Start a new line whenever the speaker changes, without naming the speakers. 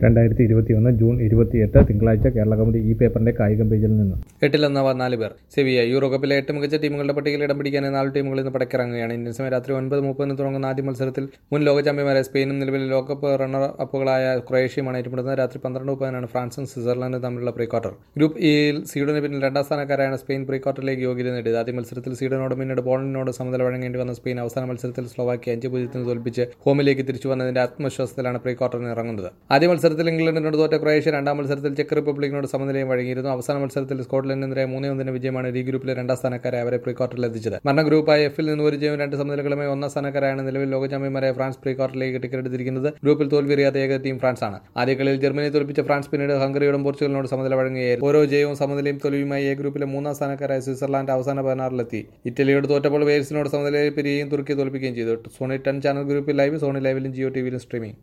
രണ്ടായിരത്തി ഇരുപത്തിയൊന്ന് ജൂൺ ഇരുപത്തിയെട്ട് തിങ്കളാഴ്ച കേരള കൗമുദി ഈ പേപ്പറിന്റെ കായികം പേജിൽ നിന്ന്
എട്ടിലെന്ന നാല് പേർ സെവിയ യൂറോ കപ്പിലെ എട്ട് മികച്ച ടീമുകളുടെ പട്ടികയിൽ ഇടം പിടിക്കാൻ നാല് ടീമുകൾ ഇന്ന് പടക്കിറങ്ങുകയാണ് ഇന്ത്യൻ സമയം രാത്രി ഒൻപത് മുപ്പതിന് തുടങ്ങുന്ന ആദ്യ മത്സരത്തിൽ മുൻ ലോക ചാമ്പ്യന്മാരായ സ്പെയിനും നിലവിലെ ലോകകപ്പ് റണ്ണർ അപ്പുകളായ ക്രൊയേഷ്യയുമാണ് ഏറ്റുമുട്ടുന്നത് രാത്രി പന്ത്രണ്ട് മുപ്പതിനാണ് ഫ്രാൻസും സ്വിറ്റ്സർലൻഡും തമ്മിലുള്ള പ്രീ ക്വാർട്ടർ ഗ്രൂപ്പ് ഇയിൽ സ്വീഡന് പിന്നിൽ രണ്ടാം സ്ഥാനക്കാരായാണ് സ്പെയിൻ പ്രീ ക്വാർട്ടറിലേക്ക് യോഗ്യത നേടിയത് ആദ്യ മത്സരത്തിൽ സ്വീഡനോട് പിന്നീട് പോളണ്ടിനോട് സമനില വഴങ്ങേണ്ടി വന്ന സ്പെയിൻ അവസാന മത്സരത്തിൽ സ്ലോവാക്കി അഞ്ച് പൂജ്യത്തിന് തോൽപ്പിച്ച് ഹോമിലേക്ക് തിരിച്ചു വന്നതിന്റെ ആത്മവിശ്വാസത്തിലാണ് പ്രീ ക്വാർട്ടറിന് ഇറങ്ങുന്നത് ആദ്യ മത്സരത്തിൽ ഇംഗ്ലണ്ടിനോട് തോറ്റ ക്രൊയേഷ്യ രണ്ടാം മത്സരത്തിൽ ചെക്ക് റിപ്പബ്ലിക്കിനോട് സമനിലയും വഴങ്ങിയിരുന്നു അവസാന മത്സരത്തിൽ സ്കോട്ട്ലൻഡിനെതിരെ മൂന്നേ ഒന്നിന് വിജയമാണ് ഈ ഗ്രൂപ്പിലെ രണ്ടാം സ്ഥാനക്കാരെ അവരെ പ്രീ ക്വാർട്ടറിൽ എത്തിച്ചത് മരണ ഗ്രൂപ്പായ എഫിൽ നിന്ന് ഒരു ജയവും രണ്ട് സമനിലകളുമായി ഒന്നാം സ്ഥാനക്കാരാണ് നിലവിൽ ലോക ചാമ്പ്യന്മാരായ ഫ്രാൻസ് പ്രീ ക്വാർട്ടറിലേക്ക് ടിക്കറ്റ് എടുത്തിരിക്കുന്നത് ഗ്രൂപ്പിൽ തോൽവിയറിയാത്ത ഏക ടീം ഫ്രാൻസ് ആണ് ആദ്യ കളിയിൽ ജർമ്മനിയെ തോൽപ്പിച്ച ഫ്രാൻസ് പിന്നീട് ഹംഗറിയോടും പോർച്ചുഗലിനോട് സമനില വഴങ്ങുകയായിരുന്നു ഓരോ ജയവും സമനിലയും തോൽവിയുമായി എ ഗ്രൂപ്പിലെ മൂന്നാം സ്ഥാനക്കാരായ സ്വിറ്റ്സർലാൻഡ് അവസാന പതിനാറിലെത്തി ഇറ്റലിയോട് തോറ്റപ്പോൾ വെയിൽസിനോട് സമനിലയിൽ പിരിയുകയും തുർക്കി തോൽപ്പിക്കുകയും ചെയ്തു സോണി ടെൻ ചാനൽ ഗ്രൂപ്പിൽ ലൈവ് സോണി ലൈവിലും ജിയോ ടിവിയിലും സ്ട്രീമിംഗ്